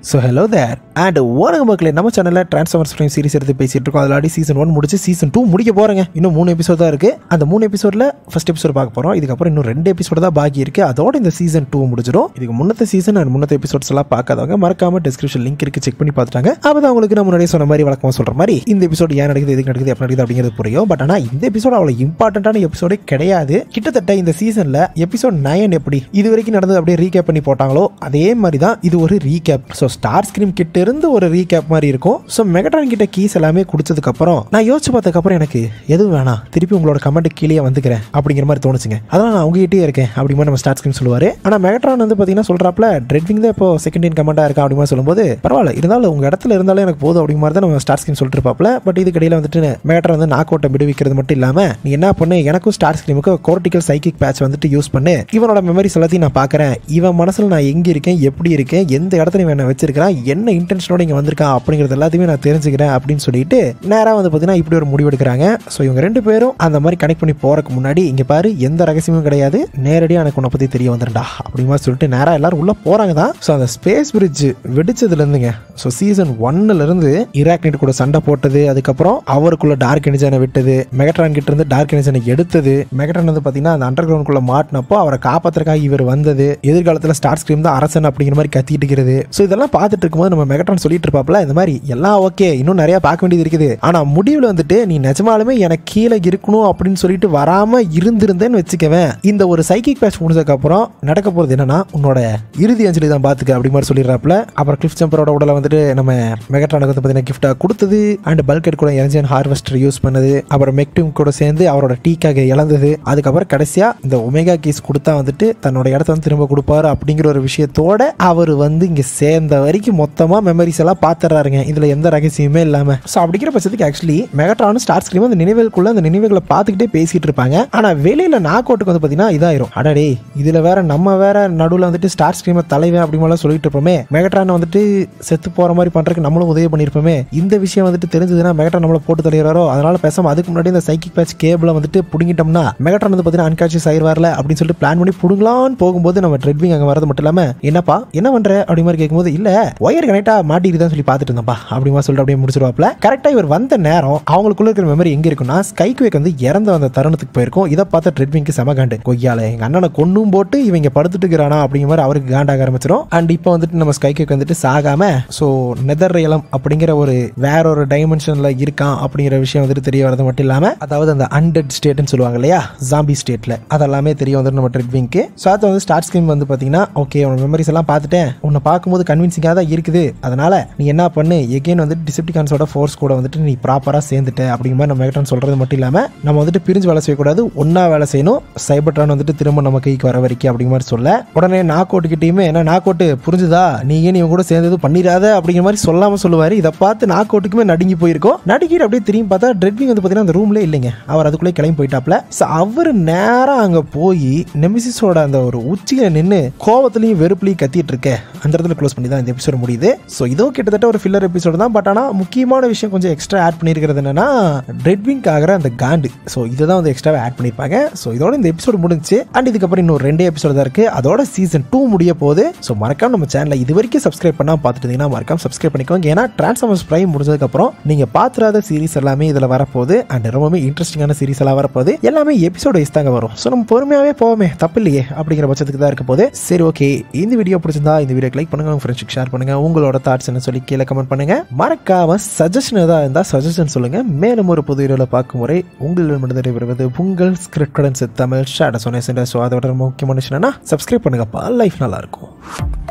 so hello there and வணக்கம் மக்களே நம்ம சேனலில் டிரான்ஸ்ஃபார்மர்ஸ் ஃப்ரேம் சீரிஸ் எடுத்து பேசிட்டு இருக்கோம் அதில் ஆடி சீசன் ஒன் முடிச்சு சீசன் டூ முடிக்க போகிறேங்க இன்னும் மூணு எபிசோட் தான் இருக்குது அந்த மூணு எபிசோடில் ஃபர்ஸ்ட் எபிசோட் பார்க்க போகிறோம் இதுக்கப்புறம் இன்னும் ரெண்டு எபிசோட் தான் பாக்கி இருக்குது அதோட இந்த சீசன் டூ முடிச்சிடும் இதுக்கு முன்னத்த சீசன் அண்ட் முன்னத்த எபிசோட்ஸ் எல்லாம் பார்க்காதவங்க மறக்காம டிஸ்கிரிப்ஷன் லிங்க் இருக்கு செக் பண்ணி பார்த்துட்டாங்க அப்போ தான் உங்களுக்கு நான் முன்னாடியே சொன்ன மாதிரி வழக்கமாக சொல்கிற மாதிரி இந்த எபிசோட் ஏன் நடக்குது எதுக்கு நடக்குது எப்படி நடக்குது அப்படிங்கிறது புரியும் பட் ஆனால் இந்த எபிசோட் அவ்வளோ இம்பார்ட்டண்ட்டான எபிசோடே கிடையாது கிட்டத்தட்ட இந்த சீசனில் எபிசோட் நயன் எப்படி இது வரைக்கும் நடந்தது அப்படியே ரீகேப் பண்ணி போட்டாங்களோ அதே மாதிரி தான் இது ஒரு ரீகேப் ஸோ ஸ்டார் ஸ்கிரீம் கிட்ட இருந்து ஒரு ரீகேப் மாதிரி இருக்கும் ஸோ மெகட்ரான் கிட்ட கீஸ் எல்லாமே கொடுத்ததுக்கு அப்புறம் நான் யோசிச்சு பார்த்ததுக்கப்புறம் எனக்கு எதுவும் வேணாம் திருப்பி உங்களோட கமெண்ட் கீழே வந்துக்கிறேன் அப்படிங்கிற மாதிரி தோணுச்சுங்க அதெல்லாம் நான் உங்ககிட்டயே இருக்கேன் அப்படி மாதிரி நம்ம ஸ்டார் ஸ்கிரீம் சொல்லுவாரு ஆனால் மெகட்ரான் வந்து பார்த்தீங்கன்னா சொல்றாப்ல ட்ரெட்விங் தான் இப்போ செகண்ட் இன் கமெண்டாக இருக்கா அப்படி மாதிரி சொல்லும்போது பரவாயில்ல இருந்தாலும் உங்க இடத்துல இருந்தாலும் எனக்கு போதும் அப்படி மாதிரி தான் நம்ம ஸ்டார் ஸ்கிரீம் சொல்லிட்டு இருப்பாப்ல பட் இதுக்கு இடையில வந்துட்டு மெகட்ரான் வந்து நாக் அவுட்டை விடுவிக்கிறது மட்டும் இல்லாம நீ என்ன பண்ணு எனக்கும் ஸ்டார் ஸ்கிரீமுக்கு கோர்டிக்கல் சைக்கிக் பேட்ச் வந்துட்டு யூஸ் பண்ணு இவனோட மெமரிஸ் எல்லாத்தையும் நான் பார்க்குறேன் இவன் மனசில் நான் எங்கே இருக்கேன் எப்படி இருக்கேன் எந்த இடத்துல இவன் என்ன வச்சிருக்கான் என்ன இன்டென்ஷனோட இங்கே வந்திருக்கான் அப்படிங்கிறது எல்லாத்தையுமே நான் தெரிஞ்சுக்கிறேன் அப்படின்னு சொல்லிட்டு நேராக வந்து பார்த்தீங்கன்னா இப்படி ஒரு முடிவு எடுக்கிறாங்க ஸோ இவங்க ரெண்டு பேரும் அந்த மாதிரி கனெக்ட் பண்ணி போறதுக்கு முன்னாடி இங்கே பாரு எந்த ரகசியமும் கிடையாது நேரடியாக எனக்கு உன்னை பற்றி தெரிய வந்துருண்டா அப்படிமா சொல்லிட்டு நேராக எல்லாரும் உள்ள போறாங்க தான் ஸோ அந்த ஸ்பேஸ் பிரிட்ஜ் வெடிச்சதுலேருந்துங்க ஸோ சீசன் ஒன்னுலேருந்து இராக்னிட் கூட சண்டை போட்டது அதுக்கப்புறம் அவருக்குள்ள டார்க் எனர்ஜனை விட்டது மெகட்ரான் கிட்ட இருந்து டார்க் எனர்ஜனை எடுத்தது மெகட்ரான் வந்து பார்த்தீங்கன்னா அந்த அண்டர் கிரவுண்டுக்குள்ள மாட்டினப்போ அவரை காப்பாத்துறதுக்காக இவர் வந்தது எதிர்காலத்தில் ஸ்டார் ஸ்கிரீம் தான் அரசன் அப்படிங்கிற மாதிரி கத்திட்டு இருக்கிறது ஸோ இதெல்லாம் பார்த்துட்டு இருக்கும்போது நம்ம மெகட்ரான் சொல்லிட்டு இருப்பாப்ல இந்த மாதிரி எல்லாம் ஓகே இன்னும் நிறைய பார்க்க வேண்டியது இருக்குது ஆனா முடிவில் வந்துட்டு நீ நிஜமாலுமே எனக்கு கீழே இருக்கணும் அப்படின்னு சொல்லிட்டு வராம இருந்திருந்தேன்னு வச்சுக்கவேன் இந்த ஒரு சைக்கிக் பேட்ச் முடிஞ்சதுக்கு அப்புறம் நடக்க போறது என்னன்னா உன்னோட இறுதி அஞ்சலி தான் பாத்துக்க அப்படி மாதிரி சொல்லிடுறாப்ல அப்புறம் கிளிஃப் ஜம்பரோட உடலை வந்துட்டு நம்ம மெகட்ரானுக்கு வந்து பார்த்தீங்கன்னா கிஃப்டா கொடுத்தது அண்ட் பல்கெட் கூட எனர்ஜியன் ஹார்வெஸ்டர் யூஸ் பண்ணது அப்புறம் மெக்டிம் கூட சேர்ந்து அவரோட டீக்காக இழந்தது அதுக்கப்புறம் கடைசியா இந்த ஒமேகா கீஸ் கொடுத்தா வந்துட்டு தன்னோட இடத்த வந்து திரும்ப கொடுப்பாரு அப்படிங்கிற ஒரு விஷயத்தோட அவர் வந்து இங்க சேர்ந்த வரைக்கும் மொத்தமா மெமரிஸ் எல்லாம் பாத்துறாருங்க இதுல எந்த ரகசியமே இல்லாம ஸோ அப்படிங்கிற பட்சத்துக்கு ஆக்சுவலி மெகட்ரானும் ஸ்டார் ஸ்கிரீம் அந்த நினைவுகளுக்குள்ள அந்த நினைவுகளை பார்த்துக்கிட்டே பேசிட்டு இருப்பாங்க ஆனா வெளியில நாக் அவுட்டுக்கு வந்து பாத்தீங்கன்னா இதாயிரும் அடடே இதுல வேற நம்ம வேற நடுவுல வந்துட்டு ஸ்டார் ஸ்கிரீமை தலைவன் அப்படி மாதிரிலாம் சொல்லிட்டு இருப்போமே மெகட்ரான் வந்துட்டு செத்து போற மாதிரி பண்றதுக்கு நம்மளும் உதவி பண்ணிருப்போமே இந்த விஷயம் வந்துட்டு தெரிஞ்சதுன்னா மெகட்ரான் நம்மள போட்டு தள்ளிடுறாரோ அதனால பேசாம அதுக்கு முன்னாடி இந்த சைக்கிக் பேட்ச் கேபிள வந்துட்டு புடுங்கிட்டோம்னா மெகட்ரான் வந்து பாத்தீங்கன்னா அன்கான்சியஸ் ஆயிருவார்ல அப்படின்னு சொல்லிட்டு பிளான் பண்ணி புடுங்கலான்னு போகும்போது நம்ம ட்ரெட்விங் அங்க வரது மட்டும் இல்லாம என்னப்பா என்ன பண்ற அப்படி மாதிரி கேட்கும்போது இல்ல ஒயர் கனெக்டா மாட்டிருதான் சொல்லி பார்த்துட்டு இருந்தப்பா அப்படி மாதிரி சொல்லிட்டு அப்படியே முடிச்சிருவாப்ல கரெக்டா இவர் வந்த நேரம் அவங்களுக்குள்ள இருக்கிற மெமரி எங்க இருக்குன்னா ஸ்கைக்வேக் வந்து இறந்த அந்த தருணத்துக்கு போயிருக்கும் இதை பார்த்த ட்ரெட்விங்க்கு செம காண்டு கொய்யால எங்க அண்ணனை கொன்னும் போட்டு இவங்க படுத்துட்டு இருக்கிறானா அப்படிங்கிற மாதிரி அவருக்கு காண்டாக ஆரம்பிச்சிடும் அண்ட் இப்போ வந்துட்டு நம்ம ஸ்கைக்வேக் வந்துட்டு சாகாம ஸோ நெதர் ரேலம் அப்படிங்கிற ஒரு வேற ஒரு டைமென்ஷன்ல இருக்கான் அப்படிங்கிற விஷயம் வந்துட்டு தெரிய வரது மட்டும் இல்லாம அதாவது அந்த அன்டெட் ஸ்டேட்னு சொல்லுவாங்க இல்லையா ஜாம்பி ஸ்டேட்ல அதெல்லாமே தெரிய வந்துட்டு நம்ம ட்ரெட்விங்க்கு ஸோ அது வந்து ஸ்டார்ட் ஸ்கிரீம் வந்து பாத்தீங்கன்னா ஓகே உன் மெமரிஸ் எல்லாம் பார்த்துட்டேன் உன்னை பார்க்கும்போது கன்வின்சிங்காக தான் இருக்குது அதனால நீ என்ன பண்ணு எகெயின் வந்துட்டு டிசிப்டிகான்ஸோட ஃபோர்ஸ் கூட வந்துட்டு நீ ப்ராப்பராக சேர்ந்துட்ட அப்படிங்கிற மாதிரி நம்ம மெகட்ரான் சொல்றது மட்டும் இல்லாம நம்ம வந்துட்டு பிரிஞ்சு வேலை செய்யக்கூடாது ஒன்னா வேலை செய்யணும் சைபர்ட்ரான் வந்துட்டு திரும்ப நம்ம கைக்கு வர வரைக்கும் அப்படிங்கிற மாதிரி சொல்ல உடனே நாக் அவுட்டுக்கிட்டையுமே என்ன நாக் அவுட்டு புரிஞ்சுதா நீ ஏன் இவங்க கூட சேர்ந்தது பண்ணிடாத அப்படிங்கிற மாதிரி சொல்லாம சொல்லுவாரு இதை பார்த்து நாக் அவுட்டுக்குமே நடுங்கி போயிருக்கோம் நடுக்கிட்டு அப்படியே திரும்பி பார்த்தா ட்ரெட்விங் வந்து பார்த்தீங்கன்னா அந்த ரூம்ல இல்லைங்க அவர் அதுக்குள்ளே கிளம்பி போயிட்டாப்ல ஸோ அவர் நேரா அங்க போய் நெமிசிஸோட அந்த ஒரு உச்சியில நின்று கோவத்துலையும் வெறுப்புலையும் கத்திட்டு இருக்க அந்த இடத்துல க்ளோஸ் பண்ணி தான் இந்த எபிசோட் முடியுது ஸோ இதோ கிட்டத்தட்ட ஒரு ஃபில்லர் எபிசோடு தான் பட் ஆனால் முக்கியமான விஷயம் கொஞ்சம் எக்ஸ்ட்ரா ஆட் பண்ணியிருக்கிறது என்னன்னா ரெட்விங்க் ஆகிற அந்த காண்டு ஸோ இதை தான் வந்து எக்ஸ்ட்ரா ஆட் பண்ணியிருப்பாங்க ஸோ இதோட இந்த எபிசோடு முடிஞ்சு அண்ட் இதுக்கப்புறம் இன்னும் ரெண்டே எபிசோடு தான் இருக்கு அதோட சீசன் டூ முடிய போகுது ஸோ மறக்காம நம்ம சேனலை இது வரைக்கும் சப்ஸ்கிரைப் பண்ணால் பார்த்துட்டு இருந்தீங்கன்னா மறக்காம சப்ஸ்கிரைப் பண்ணிக்கோங்க ஏன்னா டிரான்ஸ்ஃபார்மர்ஸ் பிரைம் முடிஞ்சதுக்கப்புறம் நீங்கள் பார்த்துறாத சீரிஸ் எல்லாமே இதில் வரப்போகுது அண்ட் ரொம்பவே இன்ட்ரெஸ்டிங்கான சீரிஸ் எல்லாம் வரப்போகுது எல்லாமே எபிசோட் வைஸ் தாங்க வரும் ஸோ நம்ம பொறுமையாகவே போவோமே தப்பு இல்லையே அப்படிங்கிற பட்சத்துக்கு தான் இருக்க போது சரி ஓகே இந்த வீடியோ பிடிச்சிருந்தா இந்த வீடியோக்கு லைக் பண்ணுங்க உங்க ஃப்ரெண்ட்ஸுக்கு ஷேர் பண்ணுங்க உங்களோட தாட்ஸ் என்ன சொல்லி கீழே கமெண்ட் பண்ணுங்க மறக்காம சஜஷன் ஏதாவது இருந்தால் சஜஷன் சொல்லுங்க மேலும் ஒரு புது வீடியோவில் பார்க்கும் முறை உங்களிடம் விடைபெறுவது உங்கள் ஸ்கிரிப்ட் தமிழ் ஷாட சொன்னேன் ஸோ அதோட முக்கியமான விஷயம் என்னன்னா சப்ஸ்கிரைப் பண்ணுங்கப்பா லைஃப் நல்லா இருக்கும்